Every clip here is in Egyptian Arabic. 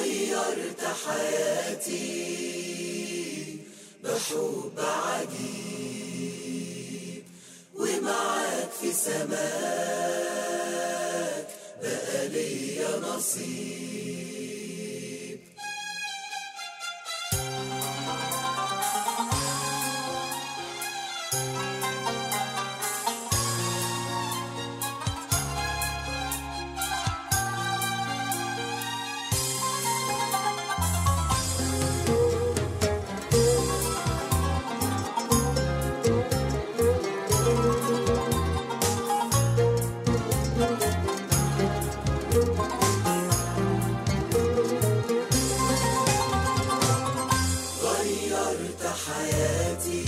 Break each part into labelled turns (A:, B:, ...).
A: غيرت حياتي بحب عجيب ومعاك في سماك بقى ليا نصيب غيرت حياتي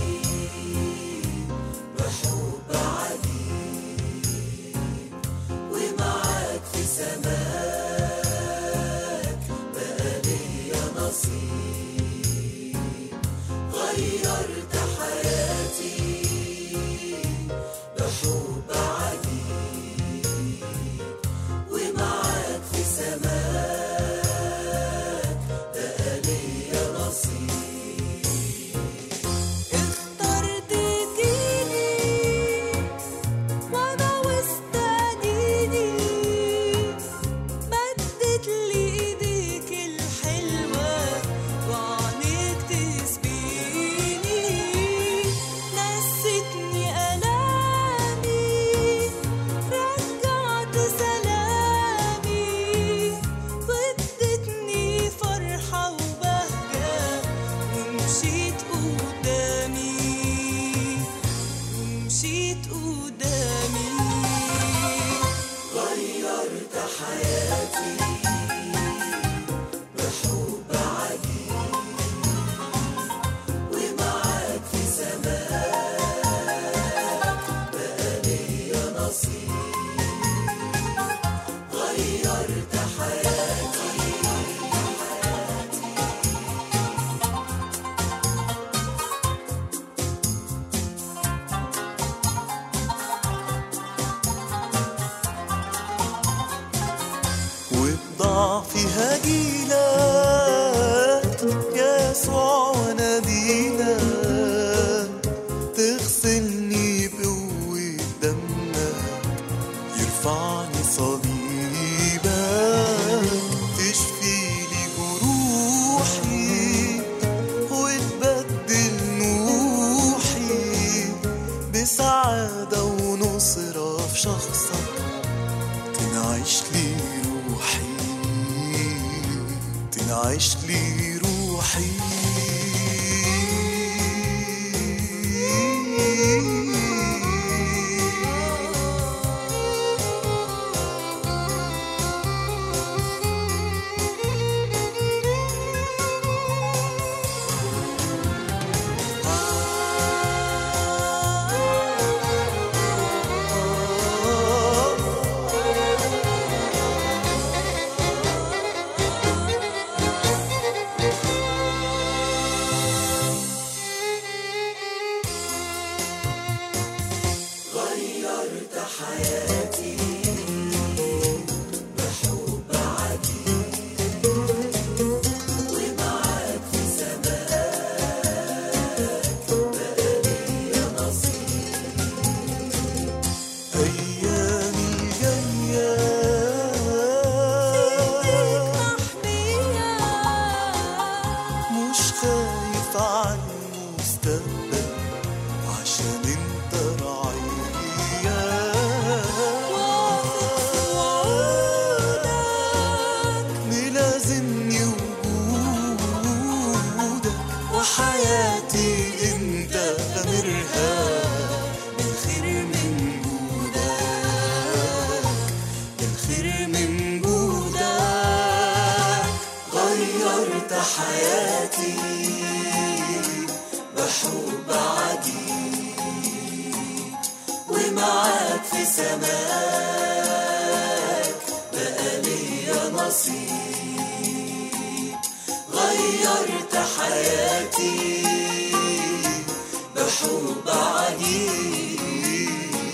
A: بحب عجيب ومعاك في سماك بقى ليا نصيب غيرت حياتي بحب عجيب ومعاك في سماك بقى ليا نصيب
B: اخترت تجيني وانا وسط عينيني مدت لي ايديك الحلوة وعنيك تسبيني نستني ألامي رجعت سلامي وادتني فرحة وبهجة ومشيت قدامي ومشيت قدامي
A: غيرت حياتي بحب عجيب ومعاك في سماك بقى ليا نصيب غيرت حياتي
C: وبضعفي هجيلك يسوع وناديلك تغسلني بقوة دمك يرفعني صليبك تشفيلي جروحي وتبدل نوحي بسعادة ونصرة في شخصك تنعش لي روحي تنعش لي روحي
A: غيرت حياتي بحب عجيب ومعاك في سماك بقى ليا نصيب
C: أيامي جاية
B: محمية
C: مش خايف على المستقبل عشان انت رعية
B: وعودك
C: ملازمني وجودك وحياتي انت امرها بالخير من جودك بالخير من جودك
A: غيرت حياتي بحب عجيب ومعاك في سماك بقى ليا نصيب غيرت حياتي بحب عجيب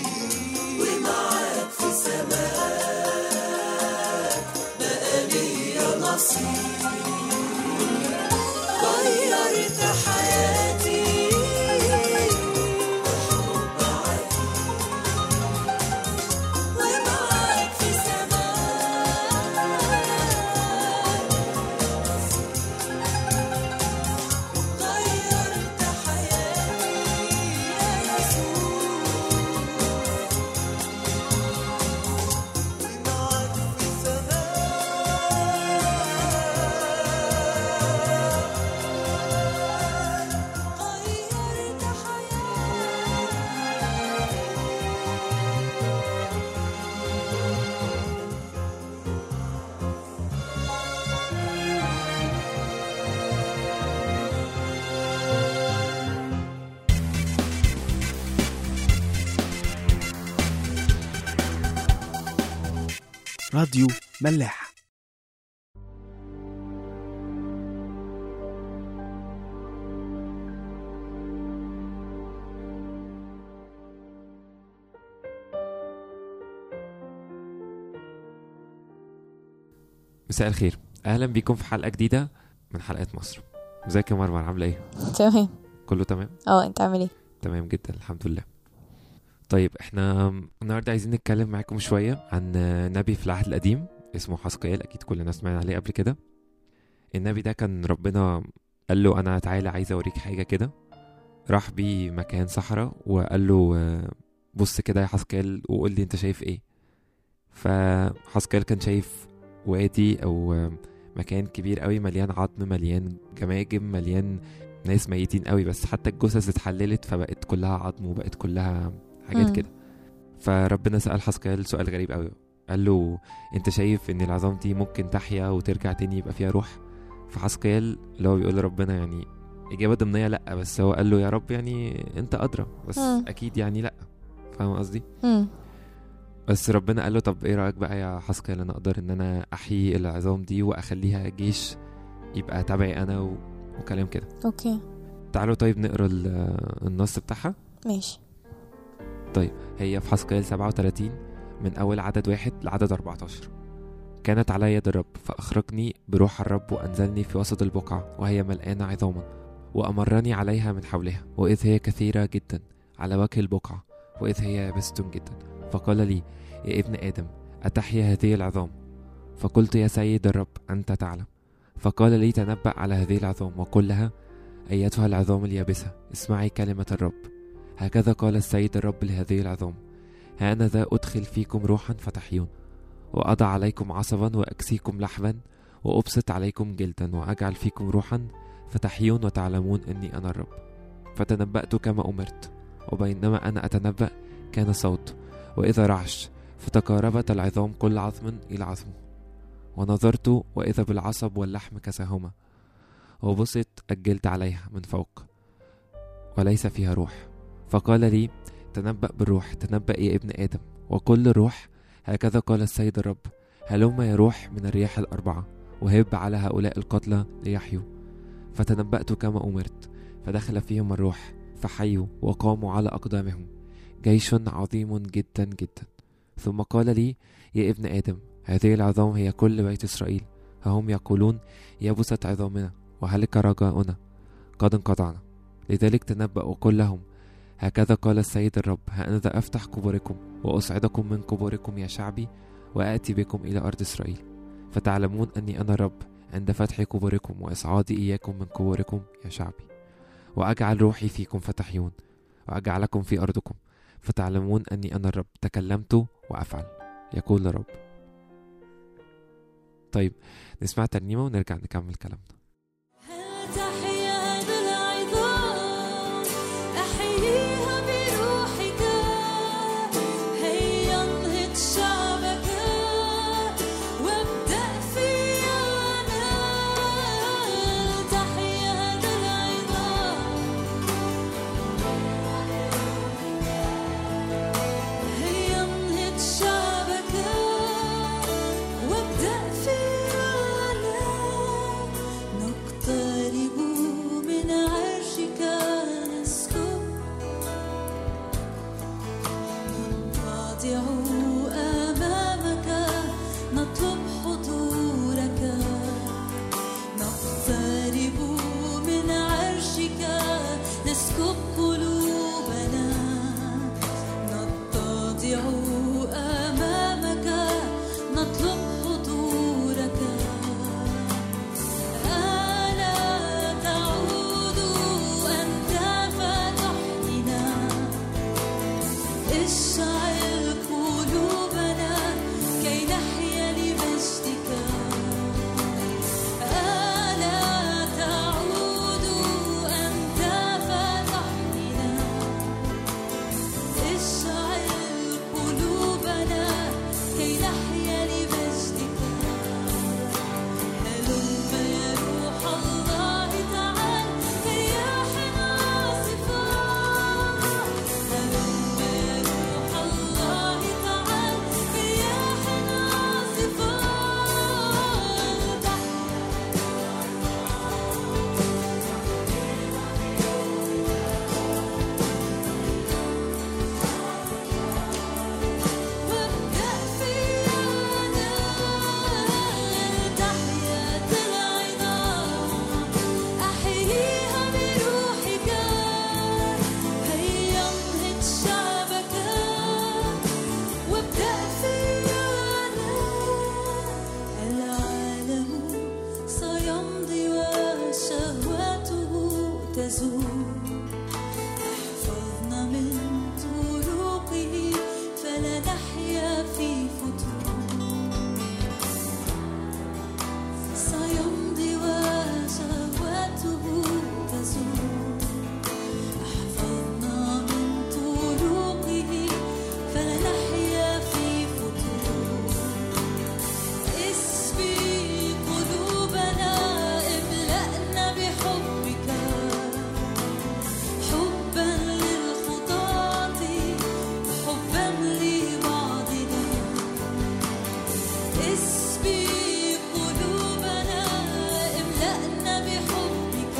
A: ومعاك في سماك بقى ليا نصيب حياتي غيرت حياتي بحب عادي ومعاك في سماء غيرت حياتي يا يسوع
C: ومعك في
B: غيرت حياتي
D: راديو ملاح
E: مساء الخير اهلا بيكم في حلقه جديده من حلقات مصر ازيك يا مرمر عامله ايه
F: تمام
E: كله تمام
F: اه انت عامل ايه
E: تمام جدا الحمد لله طيب احنا النهارده عايزين نتكلم معاكم شويه عن نبي في العهد القديم اسمه حسقيال اكيد كلنا سمعنا عليه قبل كده النبي ده كان ربنا قال له انا تعالى عايز اوريك حاجه كده راح بيه مكان صحراء وقال له آه، بص كده يا حسقيال وقول لي انت شايف ايه فحسقيال كان شايف وادي او آه، مكان كبير قوي مليان عظم مليان جماجم مليان ناس ميتين قوي بس حتى الجثث اتحللت فبقت كلها عظم وبقت كلها حاجات
F: مم.
E: كده فربنا سأل حسقيال سؤال غريب قوي قال له انت شايف ان العظام دي ممكن تحيا وترجع تاني يبقى فيها روح فحسقيال اللي هو بيقول لربنا يعني إجابة ضمنية لأ بس هو قال له يا رب يعني أنت أدرى بس
F: مم.
E: أكيد يعني لأ فاهم قصدي؟
F: امم
E: بس ربنا قال له طب ايه رأيك بقى يا حسقيال انا اقدر ان انا احيي العظام دي واخليها جيش يبقى تبعي انا و... وكلام كده
F: اوكي
E: تعالوا طيب نقرا ال- النص بتاعها
F: ماشي
E: هي في حسقيال 37 من أول عدد واحد لعدد 14 كانت علي يد الرب فأخرجني بروح الرب وأنزلني في وسط البقعة وهي ملآنة عظاما وأمرني عليها من حولها وإذ هي كثيرة جدا على وجه البقعة وإذ هي يابسة جدا فقال لي يا ابن آدم أتحيا هذه العظام فقلت يا سيد الرب أنت تعلم فقال لي تنبأ على هذه العظام وقل لها أيتها العظام اليابسة اسمعي كلمة الرب هكذا قال السيد الرب لهذه العظام ها أنا ذا أدخل فيكم روحا فتحيون وأضع عليكم عصبا وأكسيكم لحما وأبسط عليكم جلدا وأجعل فيكم روحا فتحيون وتعلمون أني أنا الرب فتنبأت كما أمرت وبينما أنا أتنبأ كان صوت وإذا رعش فتقاربت العظام كل عظم إلى عظمه ونظرت وإذا بالعصب واللحم كساهما وبسط الجلد عليها من فوق وليس فيها روح فقال لي تنبأ بالروح تنبأ يا ابن آدم وقل للروح هكذا قال السيد الرب هلم يا روح من الرياح الأربعة وهب على هؤلاء القتلى ليحيوا فتنبأت كما أمرت فدخل فيهم الروح فحيوا وقاموا على أقدامهم جيش عظيم جدا جدا ثم قال لي يا ابن آدم هذه العظام هي كل بيت إسرائيل فهم يقولون يبست عظامنا وهلك رجاؤنا قد انقطعنا لذلك تنبأ وقل لهم هكذا قال السيد الرب هأنذا أفتح قبوركم وأصعدكم من قبوركم يا شعبي وآتي بكم إلى أرض إسرائيل فتعلمون أني أنا الرب عند فتح قبوركم وإصعادي إياكم من قبوركم يا شعبي وأجعل روحي فيكم فتحيون وأجعلكم في أرضكم فتعلمون أني أنا الرب تكلمت وأفعل يقول الرب طيب نسمع ترنيمة ونرجع نكمل كلامنا
B: هل تحيا بالعظام أحييها بروحك هيا انهض شعبك وابدأ فيا أنا هل تحيا بالعظام هيا انهض شعبك وابدأ فيا أنا تزول احفظنا من طرقه فلا نحيا في فتور سيمضي وشهواته تزول احفظنا من طرقه فلا نحيا في فتور اسبي قلوبنا املأنا بحبك حبا للخطاة حبا لبعضنا اسبي قلوبنا املأنا بحبك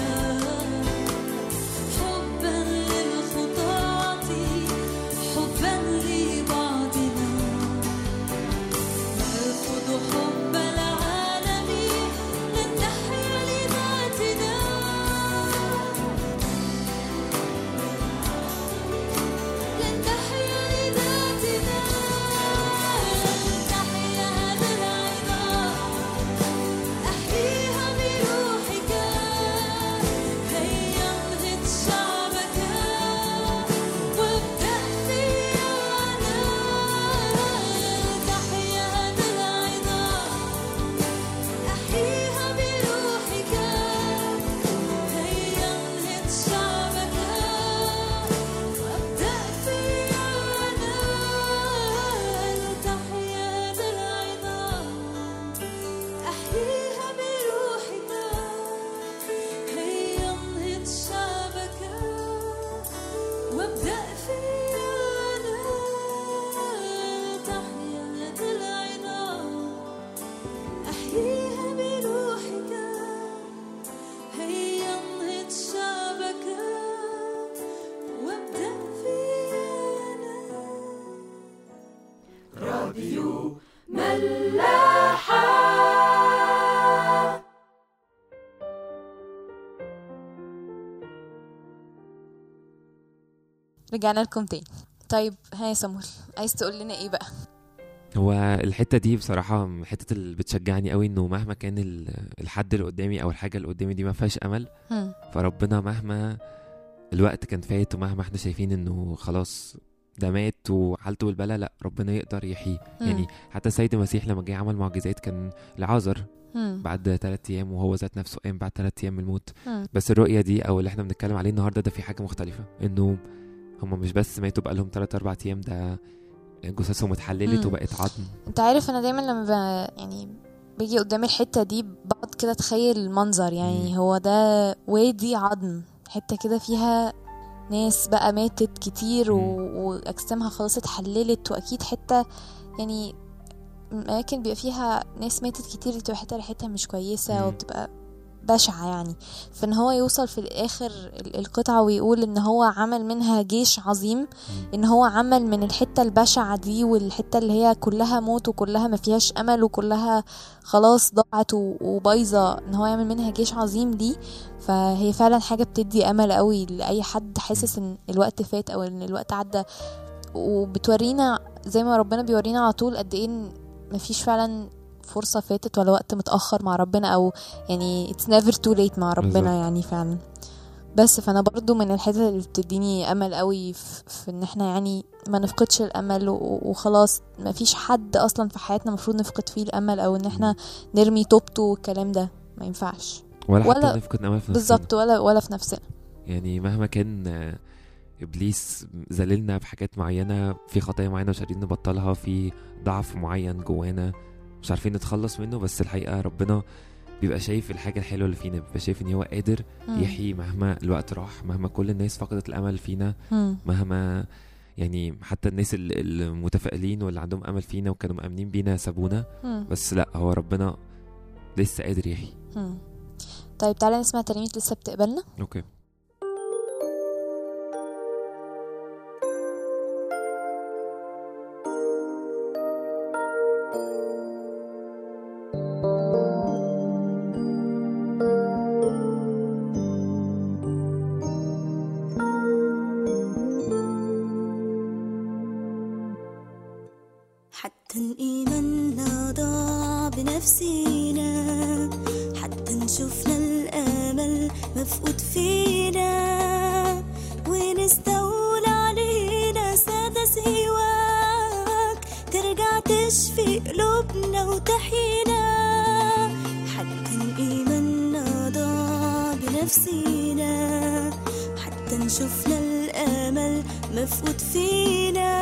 B: حبا للخطاة حبا لبعضنا نرفض حب العالم لن نحيا لذاتنا لن نحيا لذاتنا لن نحيا هذا العظام أحييها بروحك هيا انهض شعبك وابدأ فيا أنا تحيا هذا العظام أحييها بروحك هيا انهض شعبك وابدأ فيا أنا تحيا هذا العظام أحييها بروحك هيا انهض شعبك وابدأ فيا أنا تحيا هذا العظام أحييها بروحك هيا انهض شعبك وابدأ فيا أنا
F: رجعنا لكم تاني طيب ها يا سمول عايز تقول لنا ايه بقى
E: هو الحته دي بصراحه من الحتت اللي بتشجعني قوي انه مهما كان ال- الحد اللي قدامي او الحاجه اللي قدامي دي ما فيهاش امل
F: هم.
E: فربنا مهما الوقت كان فات ومهما احنا شايفين انه خلاص ده مات وحالته بالبلا لا ربنا يقدر يحييه
F: مم.
E: يعني حتى السيد المسيح لما جه عمل معجزات كان لعازر
F: هم.
E: بعد ثلاث ايام وهو ذات نفسه قام بعد ثلاث ايام من الموت
F: هم.
E: بس الرؤيه دي او اللي احنا بنتكلم عليه النهارده ده في حاجه مختلفه انه هم مش بس ماتوا بقالهم ثلاث اربع ايام ده جثثهم اتحللت
F: مم.
E: وبقت عظم
F: انت عارف انا دايما لما ب... يعني بيجي قدامي الحتة دي بقعد كده اتخيل المنظر يعني
E: مم.
F: هو ده وادي عظم حتة كده فيها ناس بقى ماتت كتير و...
E: مم.
F: واجسامها خلاص اتحللت واكيد حتة يعني اماكن بيبقى فيها ناس ماتت كتير بتبقى حتة ريحتها مش كويسة
E: مم.
F: وبتبقى بشعة يعني فان هو يوصل في الاخر ال- القطعة ويقول ان هو عمل منها جيش عظيم ان هو عمل من الحتة البشعة دي والحتة اللي هي كلها موت وكلها ما فيهاش امل وكلها خلاص ضاعت و- وبايظة ان هو يعمل منها جيش عظيم دي فهي فعلا حاجة بتدي امل قوي لاي حد حاسس ان الوقت فات او ان الوقت عدى وبتورينا زي ما ربنا بيورينا على طول قد ايه إن مفيش فعلا فرصة فاتت ولا وقت متأخر مع ربنا أو يعني it's never too late مع ربنا
E: بالظبط.
F: يعني فعلا بس فأنا برضو من الحتت اللي بتديني أمل قوي في, في إن احنا يعني ما نفقدش الأمل و- وخلاص مفيش حد أصلا في حياتنا المفروض نفقد فيه الأمل أو إن احنا نرمي طوبته والكلام ده ما ينفعش
E: ولا,
F: ولا-
E: حتى نفقد امل في نفسنا
F: بالظبط ولا ولا في نفسنا
E: يعني مهما كان آه، ابليس ذللنا بحاجات معينه في خطايا معينه مش قادرين نبطلها في ضعف معين جوانا مش عارفين نتخلص منه بس الحقيقه ربنا بيبقى شايف الحاجه الحلوه اللي فينا بيبقى شايف ان هو قادر
F: مم.
E: يحيي مهما الوقت راح مهما كل الناس فقدت الامل فينا
F: مم.
E: مهما يعني حتى الناس ال- المتفائلين واللي عندهم امل فينا وكانوا مأمنين بينا سابونا
F: مم.
E: بس لا هو ربنا لسه قادر يحيي
F: مم. طيب تعالى نسمع ترنيمة لسه بتقبلنا
E: اوكي
B: حتى الإيمان ضاع بنفسنا حتى نشوفنا الأمل مفقود فينا إيماننا ضاع بنفسينا حتى نشوفنا الأمل مفقود فينا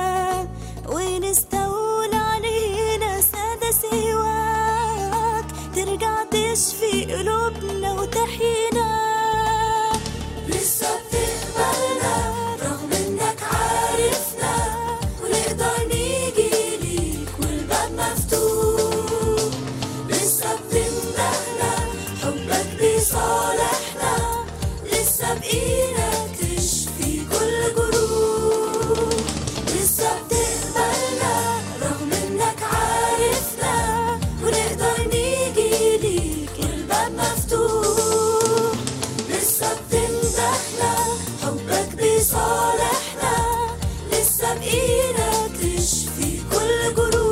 B: ونستولى علينا سادة سواك ترجع تشفي قلوبنا وتحيينا
A: لسه بتقبلنا رغم انك عارفنا ونقدر نيجي ليك والباب مفتوح لسه بتمدحنا حبك بيصالحنا لسه بإيدك تشفي كل جروح لسه بتقبلنا رغم انك عارفنا ونقدر نيجي ليك والباب مفتوح لسه بتمدحنا حبك بيصالحنا لسه بإيدك تشفي كل جروح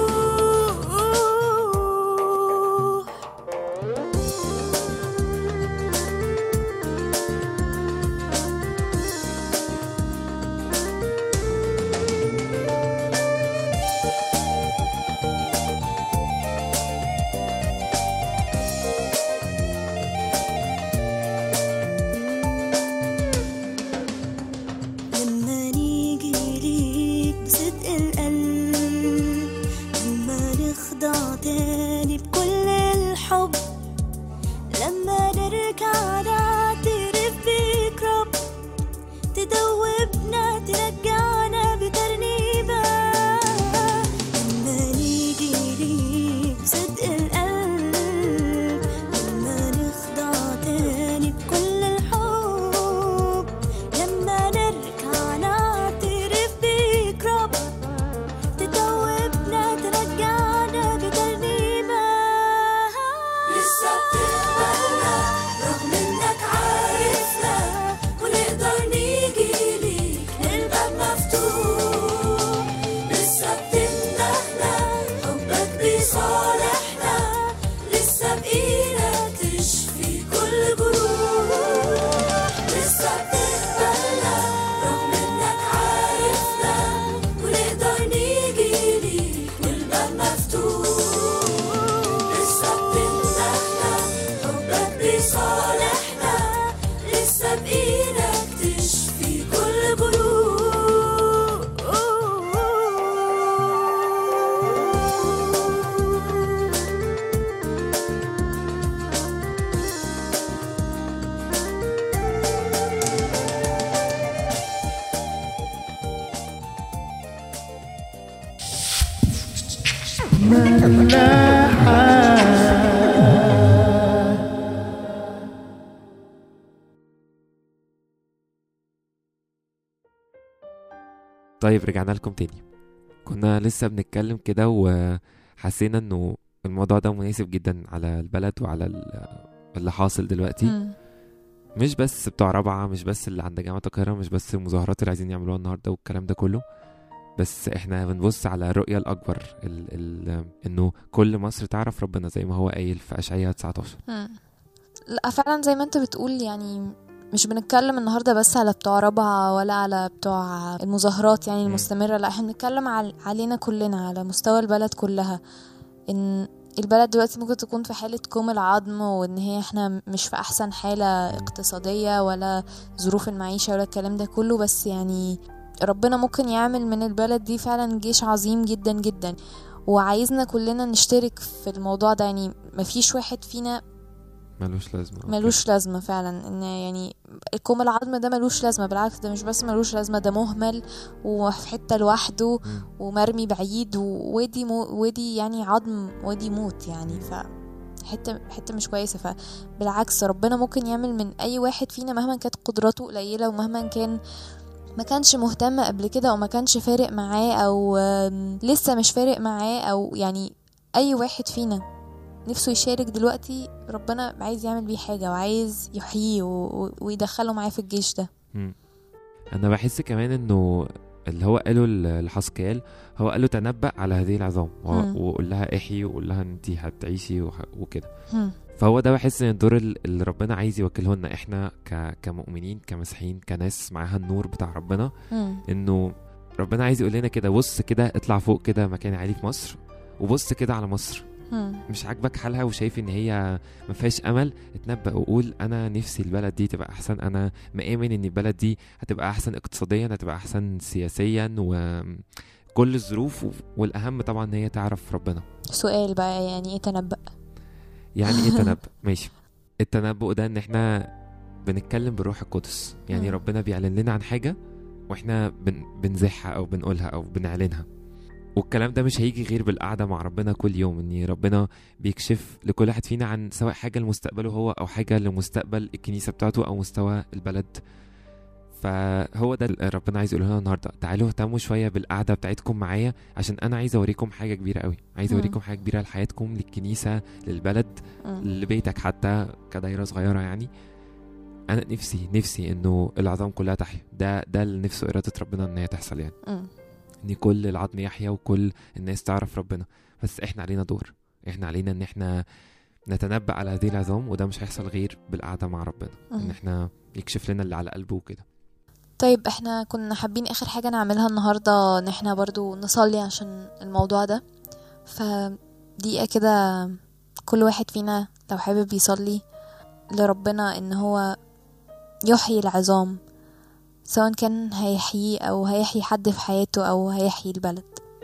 B: لما نيجي ليك بصدق القلب لما نخضع تاني بكل الحب لما نرجع نعترف بيك رب تدوبنا ترجعنا بترنيبة لما نيجي ليك بصدق القلب لما نخضع تاني بكل الحب لما نرجع نعترف بيك رب تدوبنا ترجعنا بترنيبة
A: لسه بتقبلنا رغم انك عارفنا ونقدر نيجي ليك الباب مفتوح لسه بتمدحنا حبك بيصالحنا لسه بإيدك تشفي كل جروح لسه بتقبلنا رغم انك عارفنا ونقدر نيجي ليك والباب مفتوح لسه بتمدحنا حبك بيصالحنا لسه بإيدك تشفي كل جروح
E: طيب رجعنا لكم تاني كنا لسه بنتكلم كده وحسينا انه الموضوع ده مناسب جدا على البلد وعلى ال- اللي حاصل دلوقتي
F: مم.
E: مش بس بتوع رابعة مش بس اللي عند جامعة القاهرة مش بس المظاهرات اللي عايزين يعملوها النهاردة والكلام ده كله بس احنا بنبص على الرؤية الأكبر ال ال انه كل مصر تعرف ربنا زي ما هو قايل في أشعياء 19
F: مم. لا فعلا زي ما انت بتقول يعني مش بنتكلم النهارده بس على بتوع رابعة ولا على بتوع المظاهرات يعني
E: مم.
F: المستمرة لا احنا بنتكلم على علينا كلنا على مستوى البلد كلها ان البلد دلوقتي ممكن تكون في حالة كوم العظم وان هي احنا مش في احسن حالة اقتصادية ولا ظروف المعيشة ولا الكلام ده كله بس يعني ربنا ممكن يعمل من البلد دي فعلا جيش عظيم جدا جدا وعايزنا كلنا نشترك في الموضوع ده يعني مفيش واحد فينا
E: ملوش لازمة أو
F: ملوش لازمة فعلا ان يعني الكوم العظم ده ملوش لازمة بالعكس ده مش بس ملوش لازمة ده مهمل وفي حتة لوحده
E: مم.
F: ومرمي بعيد و- ودي مو ودي يعني عظم ودي موت يعني ف حتة حتة مش كويسة فبالعكس ربنا ممكن يعمل من أي واحد فينا مهما كانت قدراته قليلة ومهما كان ما كانش مهتم قبل كده او ما كانش فارق معاه او آم، لسه مش فارق معاه او يعني اي واحد فينا نفسه يشارك دلوقتي ربنا عايز يعمل بيه حاجة وعايز يحييه و- و- ويدخله معاه في الجيش ده
E: مم. انا بحس كمان انه اللي هو قاله ل- لحسكيال هو قال له تنبأ على هذه العظام و-
F: مم.
E: وقول لها احيي وقول لها انت هتعيشي وح- وكده
F: هم.
E: فهو ده بحس ان الدور ال- اللي ربنا عايز يوكله لنا احنا ك... كمؤمنين كمسيحيين كناس معاها النور بتاع ربنا
F: هم.
E: انه ربنا عايز يقول لنا كده بص كده اطلع فوق كده مكان عالي في مصر وبص كده على مصر
F: مم.
E: مش عاجبك حالها وشايف ان هي ما فيهاش امل اتنبأ وقول انا نفسي البلد دي تبقى احسن انا مآمن ان البلد دي هتبقى احسن اقتصاديا هتبقى احسن سياسيا وكل الظروف والاهم طبعا ان هي تعرف ربنا
F: سؤال بقى يعني ايه تنبأ
E: يعني ايه تنبؤ ماشي التنبؤ ده ان احنا بنتكلم بالروح القدس يعني
F: مم.
E: ربنا بيعلن لنا عن حاجه واحنا بن بنزحها او بنقولها او بنعلنها والكلام ده مش هيجي غير بالقعده مع ربنا كل يوم ان ربنا بيكشف لكل واحد فينا عن سواء حاجه لمستقبله هو او حاجه لمستقبل الكنيسه بتاعته او مستوى البلد فهو ده اللي ربنا عايز يقوله لنا النهارده تعالوا اهتموا شويه بالقعده بتاعتكم معايا عشان انا عايز اوريكم حاجه كبيره قوي عايز
F: مم.
E: اوريكم حاجه كبيره لحياتكم للكنيسه للبلد
F: مم.
E: لبيتك حتى كدايره صغيره يعني انا نفسي نفسي انه العظام كلها تحيا ده ده اللي نفسه اراده ربنا ان هي تحصل يعني
F: مم.
E: ان كل العظم يحيا وكل الناس تعرف ربنا بس احنا علينا دور احنا علينا ان احنا نتنبأ على هذه العظام وده مش هيحصل غير بالقعده مع ربنا ان
F: مم.
E: احنا يكشف لنا اللي على قلبه وكده
F: طيب احنا كنا حابين اخر حاجة نعملها النهاردة ان احنا برضو نصلي عشان الموضوع ده فدقيقة كده كل واحد فينا لو حابب يصلي لربنا ان هو يحيي العظام سواء كان هيحييه او هيحيي حد في حياته او هيحيي البلد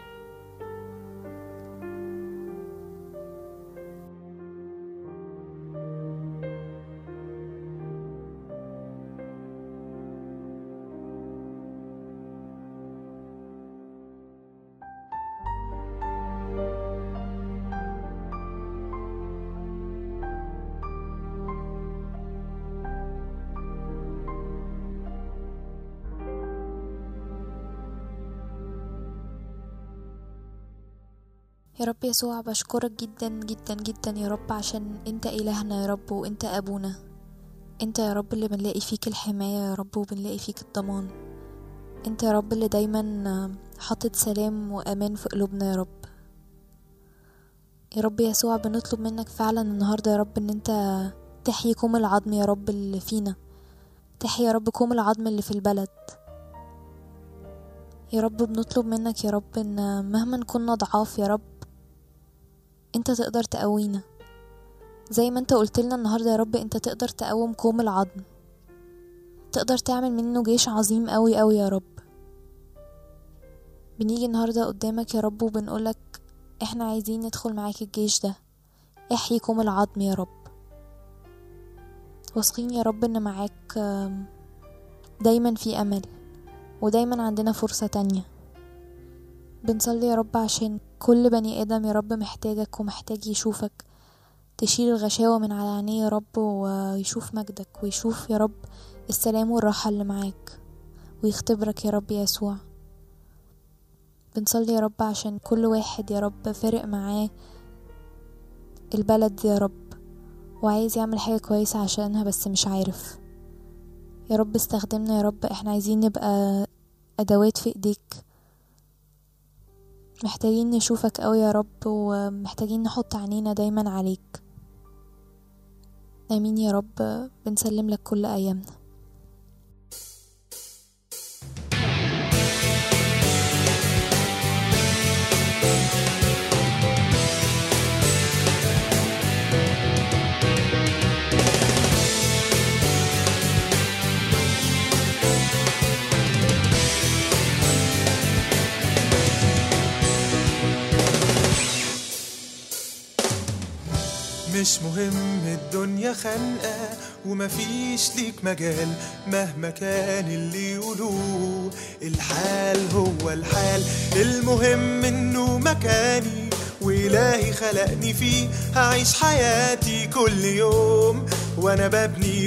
F: يا رب يسوع بشكرك جدا جدا جدا يا رب عشان انت الهنا يا رب وانت ابونا انت يا رب اللي بنلاقي فيك الحماية يا رب وبنلاقي فيك الضمان انت يا رب اللي دايما حاطط سلام وامان في قلوبنا يا رب يا رب يسوع بنطلب منك فعلا النهاردة يا رب ان انت تحيي كوم العظم يا رب اللي فينا تحيي يا رب كوم العظم اللي في البلد يا رب بنطلب منك يا رب ان مهما كنا ضعاف يا رب انت تقدر تقوينا زي ما انت قلت لنا النهارده يا رب انت تقدر تقوم كوم العظم تقدر تعمل منه جيش عظيم قوي قوي يا رب بنيجي النهارده قدامك يا رب وبنقولك احنا عايزين ندخل معاك الجيش ده احيي كوم العظم يا رب واثقين يا رب ان معاك آم، دايما في امل ودايما عندنا فرصة تانية بنصلي يا رب عشان كل بني آدم يا رب محتاجك ومحتاج يشوفك تشيل الغشاوة من على عينيه يا رب ويشوف مجدك ويشوف يا رب السلام والراحة اللي معاك ويختبرك يا رب يسوع بنصلي يا رب عشان كل واحد يا رب فارق معاه البلد يا رب وعايز يعمل حاجة كويسة عشانها بس مش عارف يا رب استخدمنا يا رب احنا عايزين نبقى ادوات في ايديك محتاجين نشوفك قوي يا رب ومحتاجين نحط عينينا دايما عليك امين يا رب بنسلم لك كل ايامنا
C: مش مهم الدنيا خانقة ومفيش ليك مجال مهما كان اللي يقولوه الحال هو الحال المهم انه مكاني وإلهي خلقني فيه هعيش حياتي كل يوم وانا ببني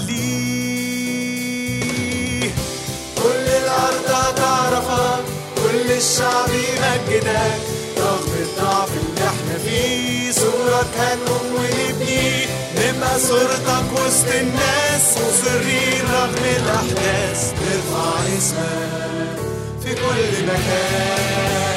C: وعليه كل الأرض هتعرفك كل الشعب يمجدك رغم الضعف اللي احنا فيه صورك هنقوم ونبني نبقى صورتك وسط الناس مصرين رغم الأحداث نرفع اسمك في كل مكان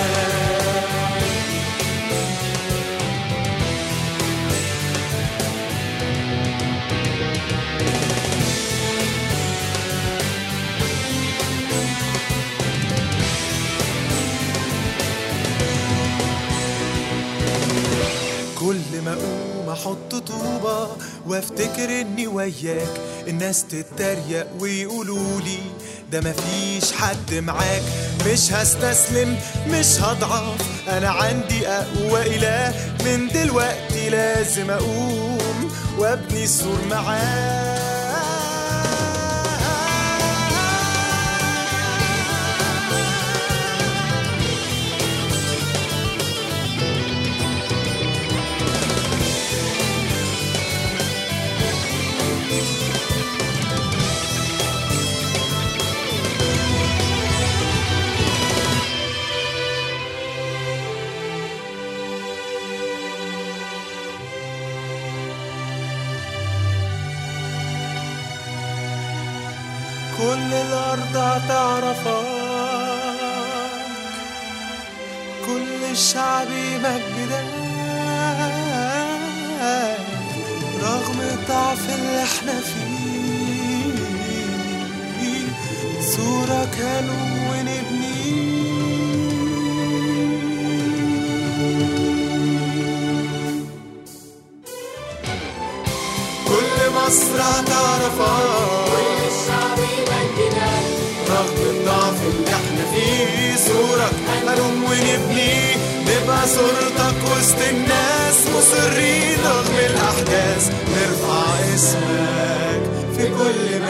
C: وافتكر اني وياك الناس تتريق ويقولولي ده مفيش حد معاك مش هستسلم مش هضعف انا عندي اقوى اله من دلوقتي لازم اقوم وابني السور معاه كل الأرض هتعرفك كل الشعب يمجدك رغم الضعف اللي احنا فيه صورة كانوا ونبني كل مصر هتعرفك رغم الضعف اللي احنا فيه صورك هنقوم ونبني نبقى صورتك وسط الناس مصرين رغم الأحداث نرفع اسمك في كل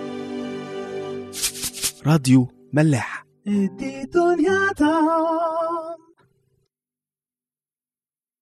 C: مكان
D: راديو ملاح
C: دي دنيا